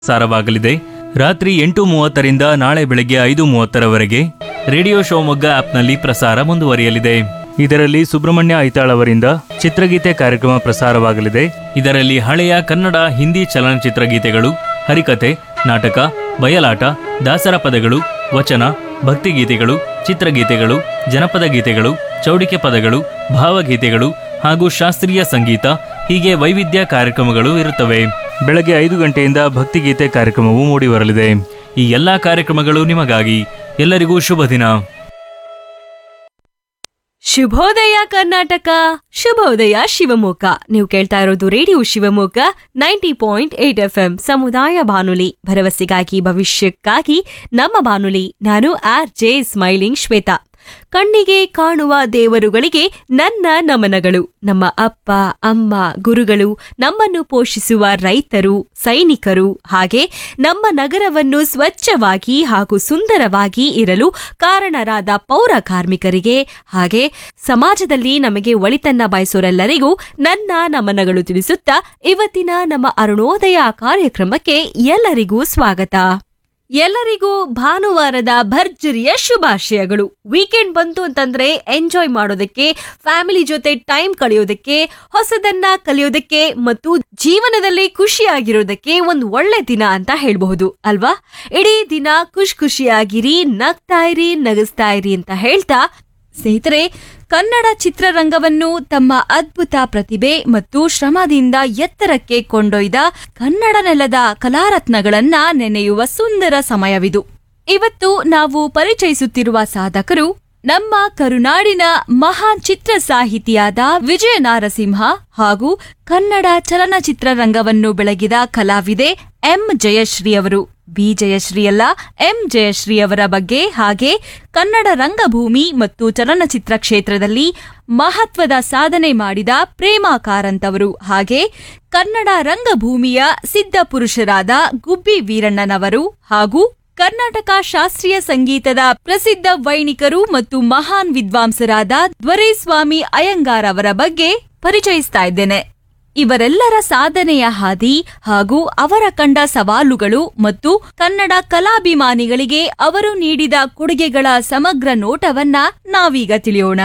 ಸಾರವಾಗಲಿದೆ ರಾತ್ರಿ ಎಂಟು ಮೂವತ್ತರಿಂದ ನಾಳೆ ಬೆಳಗ್ಗೆ ಐದು ಮೂವತ್ತರವರೆಗೆ ರೇಡಿಯೋ ಶಿವಮೊಗ್ಗ ಆಪ್ನಲ್ಲಿ ಪ್ರಸಾರ ಮುಂದುವರಿಯಲಿದೆ ಇದರಲ್ಲಿ ಸುಬ್ರಹ್ಮಣ್ಯ ಐತಾಳ್ ಅವರಿಂದ ಚಿತ್ರಗೀತೆ ಕಾರ್ಯಕ್ರಮ ಪ್ರಸಾರವಾಗಲಿದೆ ಇದರಲ್ಲಿ ಹಳೆಯ ಕನ್ನಡ ಹಿಂದಿ ಚಲನಚಿತ್ರ ಗೀತೆಗಳು ಹರಿಕತೆ ನಾಟಕ ಬಯಲಾಟ ದಾಸರ ಪದಗಳು ವಚನ ಭಕ್ತಿಗೀತೆಗಳು ಚಿತ್ರಗೀತೆಗಳು ಜನಪದ ಗೀತೆಗಳು ಚೌಡಿಕೆ ಪದಗಳು ಭಾವಗೀತೆಗಳು ಹಾಗೂ ಶಾಸ್ತ್ರೀಯ ಸಂಗೀತ ಹೀಗೆ ವೈವಿಧ್ಯ ಕಾರ್ಯಕ್ರಮಗಳು ಇರುತ್ತವೆ ಬೆಳಗ್ಗೆ ಐದು ಗಂಟೆಯಿಂದ ಭಕ್ತಿಗೀತೆ ಕಾರ್ಯಕ್ರಮವು ಮೂಡಿಬರಲಿದೆ ಈ ಎಲ್ಲಾ ಕಾರ್ಯಕ್ರಮಗಳು ನಿಮಗಾಗಿ ಎಲ್ಲರಿಗೂ ಶುಭ ದಿನ ಶುಭೋದಯ ಕರ್ನಾಟಕ ಶುಭೋದಯ ಶಿವಮೊಗ್ಗ ನೀವು ಕೇಳ್ತಾ ಇರೋದು radio Shivamogga ninety point eight F M ಸಮುದಾಯ ಬಾನುಲಿ ಭರವಸೆಗಾಗಿ ಭವಿಷ್ಯಕ್ಕಾಗಿ ನಮ್ಮ ಬಾನುಲಿ ನಾನು ಆರ್ ಜೆ ಸ್ಮೈಲಿಂಗ್ ಶ್ವೇತಾ ಕಣ್ಣಿಗೆ ಕಾಣುವ ದೇವರುಗಳಿಗೆ ನನ್ನ ನಮನಗಳು ನಮ್ಮ ಅಪ್ಪ ಅಮ್ಮ ಗುರುಗಳು ನಮ್ಮನ್ನು ಪೋಷಿಸುವ ರೈತರು ಸೈನಿಕರು ಹಾಗೆ ನಮ್ಮ ನಗರವನ್ನು ಸ್ವಚ್ಛವಾಗಿ ಹಾಗೂ ಸುಂದರವಾಗಿ ಇರಲು ಕಾರಣರಾದ ಪೌರ ಕಾರ್ಮಿಕರಿಗೆ ಹಾಗೆ ಸಮಾಜದಲ್ಲಿ ನಮಗೆ ಒಳಿತನ್ನ ಬಯಸೋರೆಲ್ಲರಿಗೂ ನನ್ನ ನಮನಗಳು ತಿಳಿಸುತ್ತಾ ಇವತ್ತಿನ ನಮ್ಮ ಅರುಣೋದಯ ಕಾರ್ಯಕ್ರಮಕ್ಕೆ ಎಲ್ಲರಿಗೂ ಸ್ವಾಗತ ಎಲ್ಲರಿಗೂ ಭಾನುವಾರದ ಭರ್ಜರಿಯ ಶುಭಾಶಯಗಳು ವೀಕೆಂಡ್ ಬಂತು ಅಂತಂದ್ರೆ ಎಂಜಾಯ್ ಮಾಡೋದಕ್ಕೆ ಫ್ಯಾಮಿಲಿ ಜೊತೆ ಟೈಮ್ ಕಳೆಯೋದಕ್ಕೆ ಹೊಸದನ್ನ ಕಲಿಯೋದಕ್ಕೆ ಮತ್ತು ಜೀವನದಲ್ಲಿ ಖುಷಿಯಾಗಿರೋದಕ್ಕೆ ಒಂದು ಒಳ್ಳೆ ದಿನ ಅಂತ ಹೇಳ್ಬಹುದು ಅಲ್ವಾ ಇಡೀ ದಿನ ಖುಷಿ ಖುಷಿಯಾಗಿರಿ ನಗ್ತಾ ಇರಿ ನಗಿಸ್ತಾ ಇರಿ ಅಂತ ಹೇಳ್ತಾ ಸ್ನೇಹಿತರೆ ಕನ್ನಡ ಚಿತ್ರರಂಗವನ್ನು ತಮ್ಮ ಅದ್ಭುತ ಪ್ರತಿಭೆ ಮತ್ತು ಶ್ರಮದಿಂದ ಎತ್ತರಕ್ಕೆ ಕೊಂಡೊಯ್ದ ಕನ್ನಡ ನೆಲದ ಕಲಾರತ್ನಗಳನ್ನ ನೆನೆಯುವ ಸುಂದರ ಸಮಯವಿದು ಇವತ್ತು ನಾವು ಪರಿಚಯಿಸುತ್ತಿರುವ ಸಾಧಕರು ನಮ್ಮ ಕರುನಾಡಿನ ಮಹಾನ್ ಚಿತ್ರ ಸಾಹಿತಿಯಾದ ವಿಜಯ ನಾರಸಿಂಹ ಹಾಗೂ ಕನ್ನಡ ಚಲನಚಿತ್ರರಂಗವನ್ನು ಬೆಳಗಿದ ಕಲಾವಿದೆ ಎಂ ಜಯಶ್ರೀ ಅವರು ಬಿ ಜಯಶ್ರೀ ಅಲ್ಲ ಎಂ ಜಯಶ್ರೀ ಅವರ ಬಗ್ಗೆ ಹಾಗೆ ಕನ್ನಡ ರಂಗಭೂಮಿ ಮತ್ತು ಚಲನಚಿತ್ರ ಕ್ಷೇತ್ರದಲ್ಲಿ ಮಹತ್ವದ ಸಾಧನೆ ಮಾಡಿದ ಪ್ರೇಮಾ ಕಾರಂತ್ ಅವರು ಹಾಗೆ ಕನ್ನಡ ರಂಗಭೂಮಿಯ ಸಿದ್ಧ ಪುರುಷರಾದ ಗುಬ್ಬಿ ವೀರಣ್ಣನವರು ಹಾಗೂ ಕರ್ನಾಟಕ ಶಾಸ್ತ್ರೀಯ ಸಂಗೀತದ ಪ್ರಸಿದ್ಧ ವೈಣಿಕರು ಮತ್ತು ಮಹಾನ್ ವಿದ್ವಾಂಸರಾದ ದ್ವರೇಸ್ವಾಮಿ ಅಯ್ಯಂಗಾರ್ ಅವರ ಬಗ್ಗೆ ಪರಿಚಯಿಸ್ತಾ ಇದ್ದೇನೆ ಇವರೆಲ್ಲರ ಸಾಧನೆಯ ಹಾದಿ ಹಾಗೂ ಅವರ ಕಂಡ ಸವಾಲುಗಳು ಮತ್ತು ಕನ್ನಡ ಕಲಾಭಿಮಾನಿಗಳಿಗೆ ಅವರು ನೀಡಿದ ಕೊಡುಗೆಗಳ ಸಮಗ್ರ ನೋಟವನ್ನ ನಾವೀಗ ತಿಳಿಯೋಣ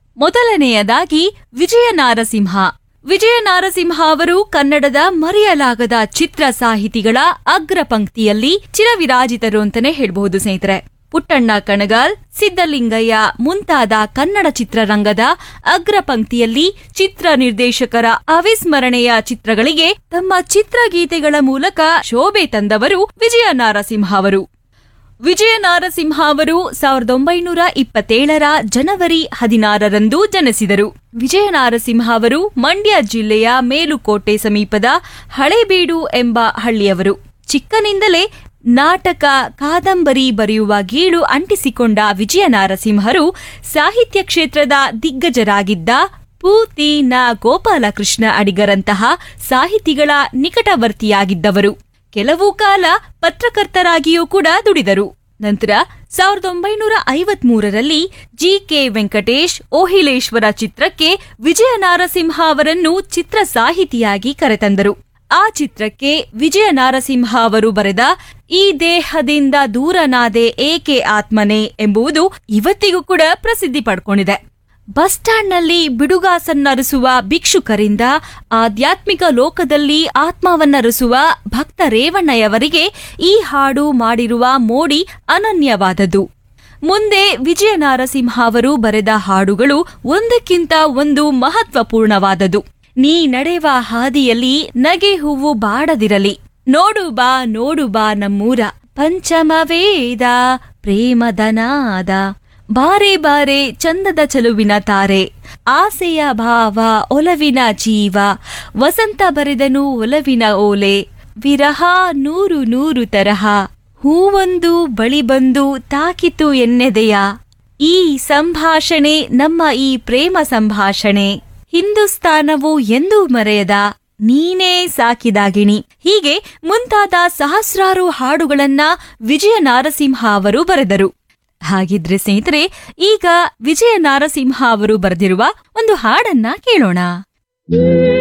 ಮೊದಲನೆಯದಾಗಿ ವಿಜಯ ನಾರಸಿಂಹ ವಿಜಯ ನಾರಸಿಂಹ ಅವರು ಕನ್ನಡದ ಮರೆಯಲಾಗದ ಚಿತ್ರ ಸಾಹಿತಿಗಳ ಅಗ್ರ ಪಂಕ್ತಿಯಲ್ಲಿ ಚಿರವಿರಾಜಿತರು ಅಂತಾನೆ ಹೇಳ್ಬಹುದು ಸ್ನೇಹಿತರೆ ಪುಟ್ಟಣ್ಣ ಕಣಗಾಲ್ ಸಿದ್ದಲಿಂಗಯ್ಯ ಮುಂತಾದ ಕನ್ನಡ ಚಿತ್ರರಂಗದ ಅಗ್ರ ಪಂಕ್ತಿಯಲ್ಲಿ ಚಿತ್ರ ನಿರ್ದೇಶಕರ ಅವಿಸ್ಮರಣೆಯ ಚಿತ್ರಗಳಿಗೆ ತಮ್ಮ ಚಿತ್ರಗೀತೆಗಳ ಮೂಲಕ ಶೋಭೆ ತಂದವರು ವಿಜಯ ನಾರಸಿಂಹ ಅವರು ವಿಜಯ ನಾರಸಿಂಹ ಅವರು ಸಾವಿರದ ಒಂಬೈನೂರ ಇಪ್ಪತ್ತೇಳರ ಜನವರಿ ಹದಿನಾರರಂದು ಜನಿಸಿದರು ವಿಜಯ ನಾರಸಿಂಹ ಅವರು ಮಂಡ್ಯ ಜಿಲ್ಲೆಯ ಮೇಲುಕೋಟೆ ಸಮೀಪದ ಹಳೇಬೀಡು ಎಂಬ ಹಳ್ಳಿಯವರು ಚಿಕ್ಕನಿಂದಲೇ ನಾಟಕ ಕಾದಂಬರಿ ಬರೆಯುವ ಗೀಳು ಅಂಟಿಸಿಕೊಂಡ ವಿಜಯ ನಾರಸಿಂಹರು ಸಾಹಿತ್ಯ ಕ್ಷೇತ್ರದ ದಿಗ್ಗಜರಾಗಿದ್ದ ಪೂತಿ ನ ಗೋಪಾಲಕೃಷ್ಣ ಅಡಿಗರಂತಹ ಸಾಹಿತಿಗಳ ನಿಕಟವರ್ತಿಯಾಗಿದ್ದವರು ಕೆಲವು ಕಾಲ ಪತ್ರಕರ್ತರಾಗಿಯೂ ಕೂಡ ದುಡಿದರು ನಂತರ ಸಾವಿರದ ಒಂಬೈನೂರ ಐವತ್ಮೂರರಲ್ಲಿ ಜಿ ಕೆ ವೆಂಕಟೇಶ್ ಓಹಿಲೇಶ್ವರ ಚಿತ್ರಕ್ಕೆ ವಿಜಯ ನಾರಸಿಂಹ ಅವರನ್ನು ಚಿತ್ರ ಸಾಹಿತಿಯಾಗಿ ಕರೆತಂದರು ಆ ಚಿತ್ರಕ್ಕೆ ವಿಜಯ ನಾರಸಿಂಹ ಅವರು ಬರೆದ ಈ ದೇಹದಿಂದ ದೂರನಾದೆ ಏಕೆ ಆತ್ಮನೆ ಎಂಬುದು ಇವತ್ತಿಗೂ ಕೂಡ ಪ್ರಸಿದ್ಧಿ ಪಡ್ಕೊಂಡಿದೆ ಬಸ್ ಸ್ಟ್ಯಾಂಡ್ನಲ್ಲಿ ಬಿಡುಗಾಸನ್ನರಿಸುವ ಭಿಕ್ಷುಕರಿಂದ ಆಧ್ಯಾತ್ಮಿಕ ಲೋಕದಲ್ಲಿ ಆತ್ಮವನ್ನರಿಸುವ ಭಕ್ತ ರೇವಣ್ಣಯವರಿಗೆ ಈ ಹಾಡು ಮಾಡಿರುವ ಮೋಡಿ ಅನನ್ಯವಾದದ್ದು ಮುಂದೆ ವಿಜಯ ನಾರಸಿಂಹ ಅವರು ಬರೆದ ಹಾಡುಗಳು ಒಂದಕ್ಕಿಂತ ಒಂದು ಮಹತ್ವಪೂರ್ಣವಾದದು ನೀ ನಡೆವ ಹಾದಿಯಲ್ಲಿ ನಗೆ ಹೂವು ಬಾಡದಿರಲಿ ನೋಡು ಬಾ ನೋಡು ಬಾ ನಮ್ಮೂರ ಪಂಚಮ ವೇದ ಪ್ರೇಮದನಾದ ಬಾರೆ ಬಾರೆ ಚಂದದ ಚಲುವಿನ ತಾರೆ ಆಸೆಯ ಭಾವ ಒಲವಿನ ಜೀವ ವಸಂತ ಬರೆದನು ಒಲವಿನ ಓಲೆ ವಿರಹ ನೂರು ನೂರು ತರಹ ಹೂವೊಂದು ಬಳಿ ಬಂದು ತಾಕಿತು ಎನ್ನೆದೆಯ ಈ ಸಂಭಾಷಣೆ ನಮ್ಮ ಈ ಪ್ರೇಮ ಸಂಭಾಷಣೆ ಹಿಂದೂಸ್ತಾನವು ಎಂದೂ ಮರೆಯದ ನೀನೇ ಸಾಕಿದಾಗಿಣಿ ಹೀಗೆ ಮುಂತಾದ ಸಹಸ್ರಾರು ಹಾಡುಗಳನ್ನ ವಿಜಯ ನಾರಸಿಂಹ ಅವರು ಬರೆದರು ಹಾಗಿದ್ರೆ ಸ್ನೇಹಿತರೆ ಈಗ ವಿಜಯ ನಾರಸಿಂಹ ಅವರು ಬರೆದಿರುವ ಒಂದು ಹಾಡನ್ನ ಕೇಳೋಣ